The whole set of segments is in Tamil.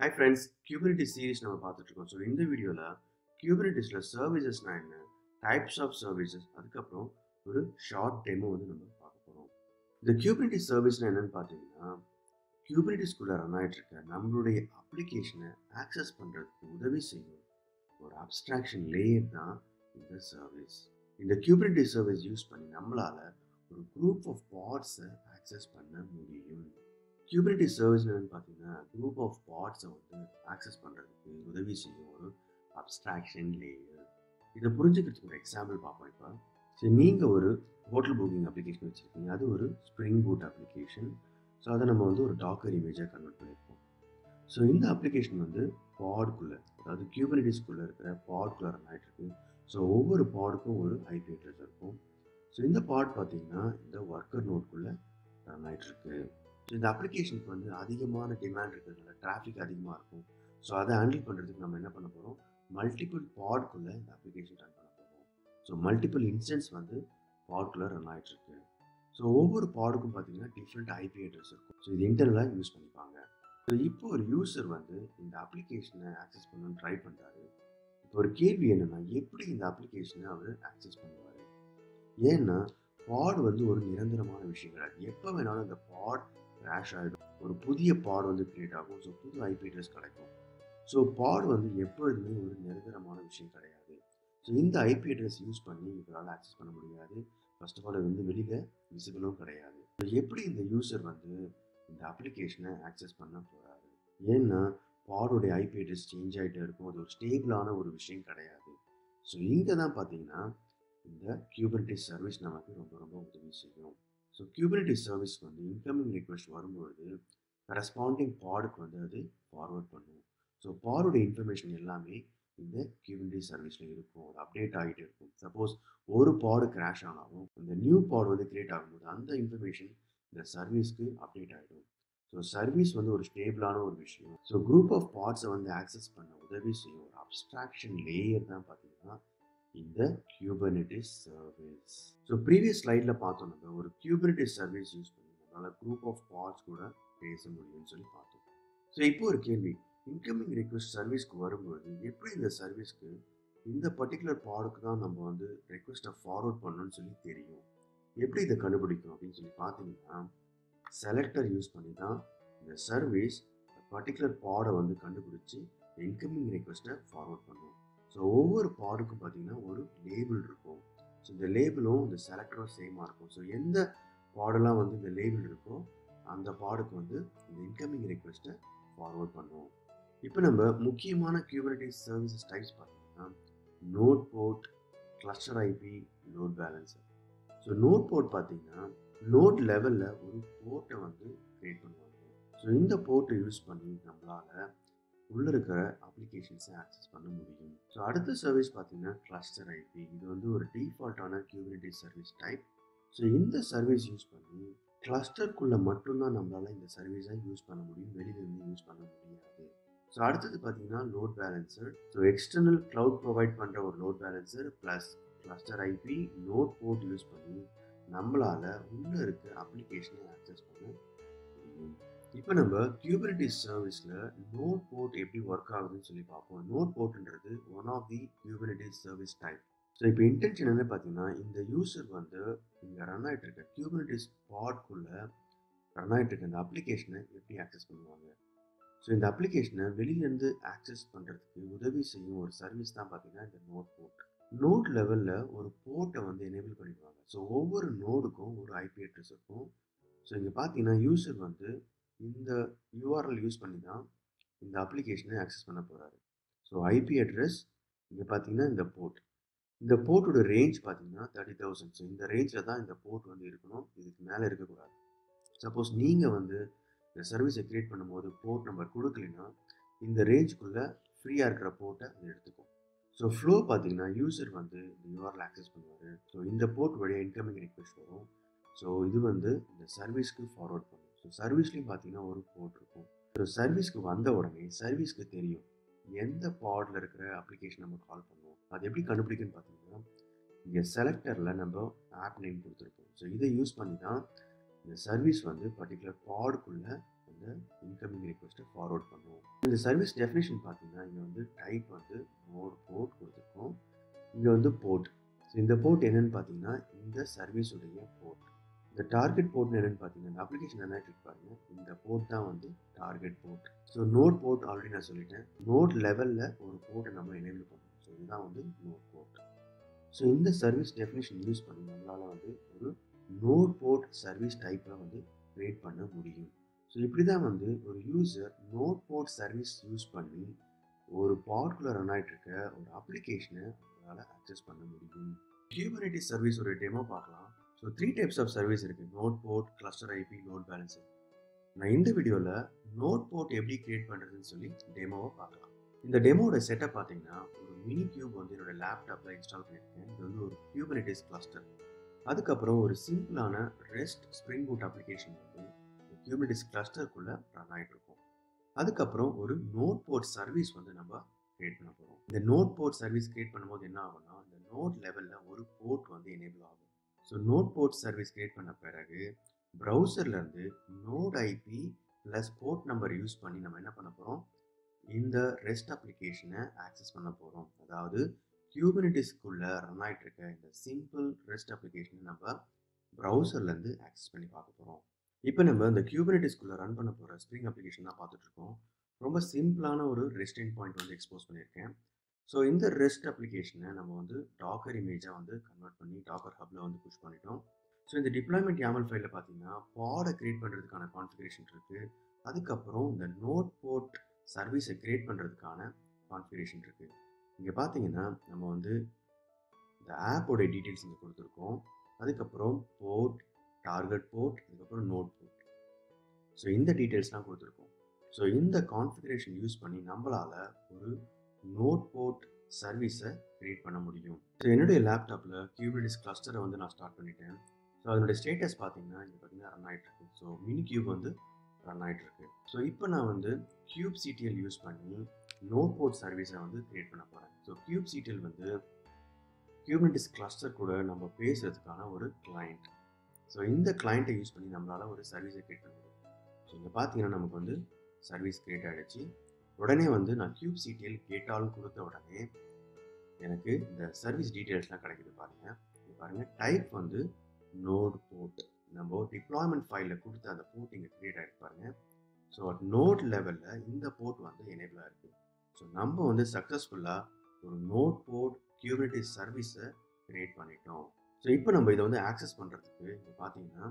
ஹை ஃப்ரெண்ட்ஸ் கியூபரிட்டிஸ் சீரிஸ் நம்ம பார்த்துட்டு இருக்கோம் ஸோ இந்த வீடியோவில் கியூபரிட்டிஸில் சர்வீசஸ்னா என்ன டைப்ஸ் ஆஃப் சர்வீசஸ் அதுக்கப்புறம் ஒரு ஷார்ட் டெமோ வந்து நம்ம பார்க்க போகிறோம் இந்த கியூபரிட்டிஸ் சர்வீஸ்னா என்னன்னு பார்த்தீங்கன்னா கியூபரிட்டிஸ்குள்ளே ரன் ஆகிட்டு இருக்க நம்மளுடைய அப்ளிகேஷனை ஆக்சஸ் பண்ணுறதுக்கு உதவி செய்யும் ஒரு அப்ஸ்ட்ராக்ஷன் லேயர் தான் இந்த சர்வீஸ் இந்த கியூபரிட்டிஸ் சர்வீஸ் யூஸ் பண்ணி நம்மளால் ஒரு குரூப் ஆஃப் பாட்ஸை ஆக்சஸ் பண்ண முடியும் கியூபரிட்டிஸ் சர்வீஸ் என்னன்னு பார்த்தீங்கன்னா குரூப் ஆஃப் பாட்ஸை வந்து ஆக்சஸ் பண்ணுறதுக்கு உதவி செய்யும் ஒரு அப்ஸ்ட்ராக்ஷன் லேயர் இதை புரிஞ்சுக்கிறதுக்கு ஒரு எக்ஸாம்பிள் பார்ப்போம் இப்போ சரி நீங்கள் ஒரு ஹோட்டல் புக்கிங் அப்ளிகேஷன் வச்சுருக்கீங்க அது ஒரு ஸ்ப்ரிங் பூட் அப்ளிகேஷன் ஸோ அதை நம்ம வந்து ஒரு டாக்கர் இமேஜாக கன்வெர்ட் பண்ணியிருக்கோம் ஸோ இந்த அப்ளிகேஷன் வந்து பாட்குள்ளே அதாவது கியூபரிட்டிஸ்குள்ளே இருக்கிற பாட்குள்ளே ரன் ஆகிட்டு இருக்கு ஸோ ஒவ்வொரு பாடுக்கும் ஒரு ஐபி அட்ரஸ் இருக்கும் ஸோ இந்த பாட் பார்த்தீங்கன்னா இந்த ஒர்க்கர் நோட்குள்ளே ரன் ஆகிட்டு இருக்கு ஸோ இந்த அப்ளிகேஷனுக்கு வந்து அதிகமான டிமாண்ட் இருக்கிறதுனால டிராஃபிக் அதிகமாக இருக்கும் ஸோ அதை ஹேண்டில் பண்ணுறதுக்கு நம்ம என்ன பண்ண போகிறோம் மல்டிபிள் பாட்குள்ளே இந்த அப்ளிகேஷன் ரன் பண்ண போகிறோம் ஸோ மல்டிபிள் இன்ஸ்டன்ஸ் வந்து பாட்குள்ளே ரன் ஆகிட்டுருக்கு ஸோ ஒவ்வொரு பாடுக்கும் பார்த்தீங்கன்னா டிஃப்ரெண்ட் ஐபி அட்ரஸ் இருக்கும் ஸோ இது இன்டர்னலாக யூஸ் பண்ணிப்பாங்க ஸோ இப்போ ஒரு யூசர் வந்து இந்த அப்ளிகேஷனை ஆக்சஸ் பண்ணணும்னு ட்ரை பண்ணுறாரு இப்போ ஒரு கேள்வி என்னென்னா எப்படி இந்த அப்ளிகேஷனை அவர் ஆக்சஸ் பண்ணுவார் ஏன்னா பாட் வந்து ஒரு நிரந்தரமான விஷயம் கிடையாது எப்போ வேணாலும் இந்த பாட் கிராஷ் ஆகிடும் ஒரு புதிய பாட் வந்து கிரியேட் ஆகும் ஸோ புது ஐபி அட்ரஸ் கிடைக்கும் ஸோ பாட் வந்து எப்பொழுதுமே ஒரு நிரந்தரமான விஷயம் கிடையாது ஸோ இந்த ஐபி அட்ரஸ் யூஸ் பண்ணி இவரால் ஆக்சஸ் பண்ண முடியாது ஃபர்ஸ்ட் ஆஃப் ஆல் இது வந்து வெளியில் விசிபிளும் கிடையாது எப்படி இந்த யூசர் வந்து இந்த அப்ளிகேஷனை ஆக்சஸ் பண்ண போகிறாரு ஏன்னா பாடோடைய ஐபி அட்ரஸ் சேஞ்ச் ஆகிட்டே இருக்கும் அது ஒரு ஸ்டேபிளான ஒரு விஷயம் கிடையாது ஸோ இங்கே தான் பார்த்தீங்கன்னா இந்த கியூபரிட்டிஸ் சர்வீஸ் நமக்கு ரொம்ப ரொம்ப உதவி செய்யும் ஸோ கியூபரிட்டிஸ் சர்வீஸ் வந்து இன்கமிங் ரிக்வெஸ்ட் வரும்பொழுது கரஸ்பாண்டிங் பாடுக்கு வந்து அது ஃபார்வர்ட் பண்ணும் ஸோ பாடோட இன்ஃபர்மேஷன் எல்லாமே இந்த கியூபரிட்டிஸ் சர்வீஸில் இருக்கும் அது அப்டேட் ஆகிட்டு இருக்கும் சப்போஸ் ஒரு பாடு கிராஷ் ஆனாலும் இந்த நியூ பாடு வந்து கிரியேட் ஆகும்போது அந்த இன்ஃபர்மேஷன் இந்த சர்வீஸ்க்கு அப்டேட் ஆகிடும் ஸோ சர்வீஸ் வந்து ஒரு ஸ்டேபிளான ஒரு விஷயம் ஸோ குரூப் ஆஃப் பார்ட்ஸை வந்து ஆக்சஸ் பண்ண உதவி செய்யும் ஒரு அப்ஸ்ட்ராக்ஷன் லேயர் தான் பார்த்தீங்கன்னா இந்த கியூபர்னெட்டிஸ் சர்வீஸ் ஸோ ப்ரீவியஸ் ஸ்லைடில் பார்த்தோம் நம்ம ஒரு கியூபர்னெட்டிஸ் சர்வீஸ் யூஸ் பண்ணி நம்மளால் குரூப் ஆஃப் பார்ட்ஸ் கூட பேச முடியும்னு சொல்லி பார்த்தோம் ஸோ இப்போ ஒரு கேள்வி இன்கமிங் ரிக்வெஸ்ட் சர்வீஸ்க்கு வரும்பொழுது எப்படி இந்த சர்வீஸ்க்கு இந்த பர்டிகுலர் பாடுக்கு தான் நம்ம வந்து ரெக்வெஸ்ட்டை ஃபார்வர்ட் பண்ணணும்னு சொல்லி தெரியும் எப்படி இதை கண்டுபிடிக்கும் அப்படின்னு சொல்லி பார்த்தீங்கன்னா செலக்டர் யூஸ் பண்ணி தான் இந்த சர்வீஸ் பர்டிகுலர் பாடை வந்து கண்டுபிடிச்சி இன்கமிங் ரெக்வெஸ்ட்டை ஃபார்வர்ட் பண்ணும் ஸோ ஒவ்வொரு பாடுக்கும் பார்த்தீங்கன்னா ஒரு லேபிள் இருக்கும் ஸோ இந்த லேபிளும் இந்த செலக்டரும் சேமாக இருக்கும் ஸோ எந்த பாடெல்லாம் வந்து இந்த லேபிள் இருக்கோ அந்த பாடுக்கு வந்து இந்த இன்கமிங் ரெக்வெஸ்ட்டை ஃபார்வர்ட் பண்ணுவோம் இப்போ நம்ம முக்கியமான கியூபரிட்டிஸ் சர்வீசஸ் டைப்ஸ் பார்த்தீங்கன்னா node port cluster IP load balancer so node port பார்த்தீங்கன்னா நோட் லெவலில் ஒரு போர்ட்டை வந்து க்ரியேட் பண்ணுவாங்க ஸோ இந்த போர்ட்டை யூஸ் பண்ணி நம்மளால் உள்ளே இருக்கிற அப்ளிகேஷன்ஸை ஆக்சஸ் பண்ண முடியும் ஸோ அடுத்த சர்வீஸ் பார்த்தீங்கன்னா கிளஸ்டர் ஐபி இது வந்து ஒரு டிஃபால்ட்டான கியூபரிட்டிஸ் சர்வீஸ் டைப் ஸோ இந்த சர்வீஸ் யூஸ் பண்ணி கிளஸ்டருக்குள்ளே மட்டும்தான் நம்மளால் இந்த சர்வீஸை யூஸ் பண்ண முடியும் வெளியிலேருந்து யூஸ் பண்ண முடியாது ஸோ அடுத்தது பார்த்தீங்கன்னா load balancer so external cloud provide பண்ணுற ஒரு load balancer plus cluster IP node port use பண்ணி நம்மளால் உள்ளே இருக்க அப்ளிகேஷனை ஆக்சஸ் பண்ண முடியும் இப்போ நம்ம கியூபரிட்டிஸ் சர்வீஸில் நோட் போர்ட் எப்படி ஒர்க் ஆகுதுன்னு சொல்லி பார்ப்போம் நோட் போர்ட்ன்றது one of the Kubernetes service type so இப்போ இன்டென்ஷன் என்ன பார்த்தீங்கன்னா இந்த யூசர் வந்து இங்கே ரன் ஆகிட்டு இருக்க கியூபரிட்டிஸ் பாட்குள்ளே ரன் ஆகிட்டு இருக்க இந்த அப்ளிகேஷனை எப்படி ஆக்சஸ் பண்ணுவாங்க ஸோ இந்த அப்ளிகேஷனை வெளியிலேருந்து ஆக்சஸ் பண்ணுறதுக்கு உதவி செய்யும் ஒரு சர்வீஸ் தான் பார்த்தீங்கன்னா இந்த நோட் போர்ட் நோட் லெவலில் ஒரு போர்ட்டை வந்து எனேபிள் பண்ணிடுவாங்க ஸோ ஒவ்வொரு நோடுக்கும் ஒரு ஐபி அட்ரஸ் இருக்கும் ஸோ இங்கே பார்த்தீங்கன்னா யூசர் வந்து இந்த யூஆர்எல் யூஸ் பண்ணி தான் இந்த அப்ளிகேஷனை ஆக்சஸ் பண்ண போகிறாரு ஸோ ஐபி அட்ரஸ் இங்கே பார்த்தீங்கன்னா இந்த போர்ட் இந்த போர்ட்டோட ரேஞ்ச் பார்த்தீங்கன்னா தேர்ட்டி தௌசண்ட் ஸோ இந்த ரேஞ்சில் தான் இந்த போர்ட் வந்து இருக்கணும் இதுக்கு மேலே இருக்கக்கூடாது சப்போஸ் நீங்கள் வந்து இந்த சர்வீஸை க்ரியேட் பண்ணும்போது போர்ட் நம்பர் கொடுக்கலனா இந்த ரேஞ்சுக்குள்ளே ஃப்ரீயாக இருக்கிற போர்ட்டை அது எடுத்துக்கும் ஸோ ஃப்ளோ பார்த்தீங்கன்னா யூசர் வந்து இந்த யூஆரில் ஆக்சஸ் பண்ணுவார் ஸோ இந்த போர்ட் வழியாக இன்கமிங் ரிக்வெஸ்ட் வரும் ஸோ இது வந்து இந்த சர்வீஸ்க்கு ஃபார்வர்ட் பண்ணும் ஸோ சர்வீஸ்லேயும் பார்த்தீங்கன்னா ஒரு போர்ட் இருக்கும் ஸோ சர்வீஸ்க்கு வந்த உடனே சர்வீஸ்க்கு தெரியும் எந்த பாடில் இருக்கிற அப்ளிகேஷன் நம்ம கால் பண்ணுவோம் அது எப்படி கண்டுபிடிக்குன்னு பார்த்தீங்கன்னா இங்கே செலக்டரில் நம்ம ஆப் நேம் கொடுத்துருப்போம் ஸோ இதை யூஸ் பண்ணி தான் இந்த சர்வீஸ் வந்து பர்டிகுலர் பாடுக்குள்ளே அந்த இன்கமிங் ரிக்வெஸ்ட்டை ஃபார்வர்ட் பண்ணுவோம் இந்த சர்வீஸ் டெஃபினேஷன் பார்த்தீங்கன்னா இங்கே வந்து டைப் வந்து நோட் போர்ட் கொடுத்துருக்கோம் இங்கே வந்து போர்ட் ஸோ இந்த போர்ட் என்னன்னு பார்த்தீங்கன்னா இந்த சர்வீஸுடைய போர்ட் இந்த டார்கெட் போர்ட் என்னன்னு பார்த்தீங்கன்னா இந்த அப்ளிகேஷன் என்ன பாருங்க இந்த போர்ட் தான் வந்து target port so node port already நான் சொல்லிட்டேன் நோட் லெவலில் ஒரு போர்ட்டை நம்ம எனேபிள் பண்ணணும் ஸோ இதுதான் வந்து நோட் போர்ட் ஸோ இந்த சர்வீஸ் டெஃபினேஷன் யூஸ் பண்ணி நம்மளால் வந்து ஒரு நோட் போர்ட் சர்வீஸ் டைப்பில் வந்து க்ரியேட் பண்ண முடியும் ஸோ இப்படி தான் வந்து ஒரு user node port service use பண்ணி ஒரு பாட்குள்ளே ரன் ஆகிட்டு இருக்க ஒரு அப்ளிகேஷனை அவங்களால அக்சஸ் பண்ண முடியும் கியூபரிட்டிஸ் சர்வீஸ் ஒரு டெமோ பார்க்கலாம் so three types of service இருக்குது node port cluster IP load balancing நான் இந்த வீடியோவில் நோட் போர்ட் எப்படி கிரியேட் பண்ணுறதுன்னு சொல்லி டெமோவை பார்க்கலாம் இந்த டெமோட செட்டப் பார்த்தீங்கன்னா ஒரு மினி கியூப் வந்து என்னோட லேப்டாப்பில் இன்ஸ்டால் பண்ணியிருக்கேன் இது வந்து ஒரு கியூபரிட்டிஸ் கிளஸ்டர் அதுக்கப்புறம் ஒரு சிம்பிளான ரெஸ்ட் ஸ்ப்ரிங் பூட் அப்ளிகேஷன் வந்து கியூபரிட்டிஸ் கிளஸ்டருக்குள்ளே ரன் ஆகிட்டு இருக்கும் அதுக்கப்புறம் ஒரு நோட் போர்ட் சர்வீஸ் வந்து நம்ம கிரியேட் பண்ண போகிறோம் இந்த நோட் போர்ட் சர்வீஸ் கிரியேட் பண்ணும்போது என்ன ஆகும்னா இந்த நோட் லெவலில் ஒரு போர்ட் வந்து எனேபிள் ஆகும் so node port service create பண்ண பிறகு ப்ரௌசர்லேருந்து node IP plus port number use பண்ணி நம்ம என்ன பண்ண போகிறோம் இந்த ரெஸ்ட் அப்ளிகேஷனை ஆக்சஸ் பண்ண போகிறோம் அதாவது கியூபினிட்டிஸ்க்குள்ளே ரன் ஆகிட்டு இருக்க இந்த சிம்பிள் ரெஸ்ட் அப்ளிகேஷனை நம்ம ப்ரௌசர்லேருந்து ஆக்சஸ் பண்ணி பார்க்க போகிறோம் இப்போ நம்ம இந்த கியூபினிட்டிஸ்குள்ளே ரன் பண்ண போகிற ஸ்ப்ரிங் அப்ளிகேஷன் தான் பார்த்துட்ருக்கோம் ரொம்ப சிம்பிளான ஒரு ரெஸ்டிங் பாயிண்ட் வந்து எக்ஸ்போஸ் பண்ணியிருக்கேன் ஸோ இந்த ரெஸ்ட் அப்ளிகேஷனை நம்ம வந்து டாக்கர் இமேஜாக வந்து கன்வெர்ட் பண்ணி டாக்கர் ஹப்பில் வந்து புஷ் பண்ணிட்டோம் ஸோ இந்த டிப்ளாய்மெண்ட் யாமல் ஃபைலில் பார்த்தீங்கன்னா பாடை க்ரியேட் பண்ணுறதுக்கான கான்ஃபிகரேஷன் இருக்குது அதுக்கப்புறம் இந்த நோட் போர்ட் சர்வீஸை க்ரியேட் பண்ணுறதுக்கான கான்ஃபிகரேஷன் இருக்குது இங்கே பார்த்தீங்கன்னா நம்ம வந்து இந்த ஆப்போடைய டீட்டெயில்ஸ் இங்கே கொடுத்துருக்கோம் அதுக்கப்புறம் போர்ட் டார்கெட் போர்ட் அதுக்கப்புறம் நோட் போர்ட் ஸோ இந்த டீட்டெயில்ஸ்லாம் கொடுத்துருக்கோம் ஸோ இந்த கான்ஃபிகரேஷன் யூஸ் பண்ணி நம்மளால் ஒரு நோட் போர்ட் சர்வீஸை க்ரியேட் பண்ண முடியும் ஸோ என்னுடைய லேப்டாப்பில் கியூபிடிஸ் கிளஸ்டரை வந்து நான் ஸ்டார்ட் பண்ணிட்டேன் ஸோ அதனுடைய ஸ்டேட்டஸ் பார்த்தீங்கன்னா இங்கே பார்த்தீங்கன்னா ரன் ஆகிட்டு இருக்கு ஸோ மினி கியூப் வந்து ரன் ஆகிட்டு இருக்கு ஸோ இப்போ நான் வந்து கியூப் சிடிஎல் யூஸ் பண்ணி நோட் போர்ட் சர்வீஸை வந்து க்ரியேட் பண்ண போகிறேன் ஸோ கியூப் சிடிஎல் வந்து கியூபிடிஸ் கிளஸ்டர் கூட நம்ம பேசுறதுக்கான ஒரு கிளைண்ட் ஸோ இந்த கிளைண்ட்டை யூஸ் பண்ணி நம்மளால் ஒரு சர்வீஸை க்ரியேட் பண்ண முடியும் ஸோ இங்கே பார்த்தீங்கன்னா நமக்கு வந்து சர்வீஸ் க்ரியேட் ஆகிடுச்சு உடனே வந்து நான் கியூப் சிடிஎல் கேட்டாலும் கொடுத்த உடனே எனக்கு இந்த சர்வீஸ் டீட்டெயில்ஸ்லாம் கிடைக்குது பாருங்கள் இங்கே பாருங்கள் டைப் வந்து நோட் போர்ட் நம்ம டிப்ளாய்மெண்ட் ஃபைலில் கொடுத்த அந்த போர்ட் இங்கே க்ரியேட் ஆகிருக்கு பாருங்கள் ஸோ நோட் லெவலில் இந்த போர்ட் வந்து எனேபிளாக இருக்குது ஸோ நம்ம வந்து சக்ஸஸ்ஃபுல்லாக ஒரு நோட் போர்ட் கியூரிட்டி சர்வீஸை க்ரியேட் பண்ணிட்டோம் ஸோ இப்போ நம்ம இதை வந்து ஆக்சஸ் பண்ணுறதுக்கு இங்கே பார்த்தீங்கன்னா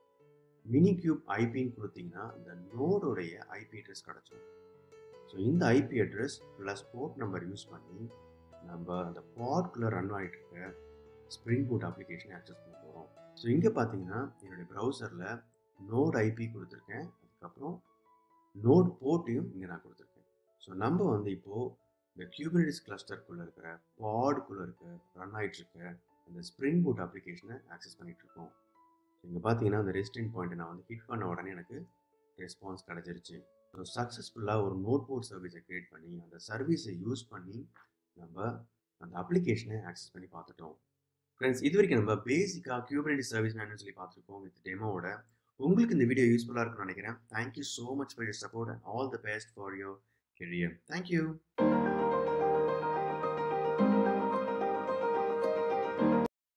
மினி கியூப் ஐபின்னு கொடுத்தீங்கன்னா இந்த நோடோடைய ஐபி அட்ரஸ் கிடச்சிடும் ஸோ இந்த IP address plus port number use பண்ணி நம்ம அந்த பாட்குள்ளே ரன் ஆகிட்டு இருக்க ஸ்ப்ரிங் பூட் அப்ளிகேஷனை ஆக்சஸ் பண்ண போகிறோம் ஸோ இங்கே பார்த்தீங்கன்னா என்னுடைய ப்ரௌசரில் நோட் ஐபி கொடுத்துருக்கேன் அதுக்கப்புறம் நோட் போர்ட்டையும் இங்கே நான் கொடுத்துருக்கேன் ஸோ நம்ம வந்து இப்போது இந்த கியூபினிட்டிஸ் கிளஸ்டருக்குள்ளே இருக்கிற பாடுக்குள்ளே இருக்க ரன் ஆகிட்டு இருக்க அந்த ஸ்ப்ரிங் பூட் அப்ளிகேஷனை ஆக்சஸ் பண்ணிகிட்டு இருக்கோம் ஸோ இங்கே பார்த்தீங்கன்னா அந்த ரெஸ்டிங் பாயிண்ட்டை நான் வந்து ஹிட் பண்ண உடனே எனக்கு ரெஸ்பான்ஸ் கிடச்சிருச்சு ஸோ சக்ஸஸ்ஃபுல்லாக ஒரு நோட் போர்ட் சர்வீஸை க்ரியேட் பண்ணி அந்த சர்வீஸை யூஸ் பண்ணி நம்ம அந்த அப்ளிகேஷனை ஆக்சஸ் பண்ணி பார்த்துட்டோம் ஃப்ரெண்ட்ஸ் இது வரைக்கும் நம்ம பேசிக்காக கியூபரிட்டி சர்வீஸ் என்னன்னு சொல்லி பார்த்துருக்கோம் வித் டெமோவோட உங்களுக்கு இந்த வீடியோ யூஸ்ஃபுல்லாக இருக்கும்னு நினைக்கிறேன் thank you so much for your support and all the best for your career thank you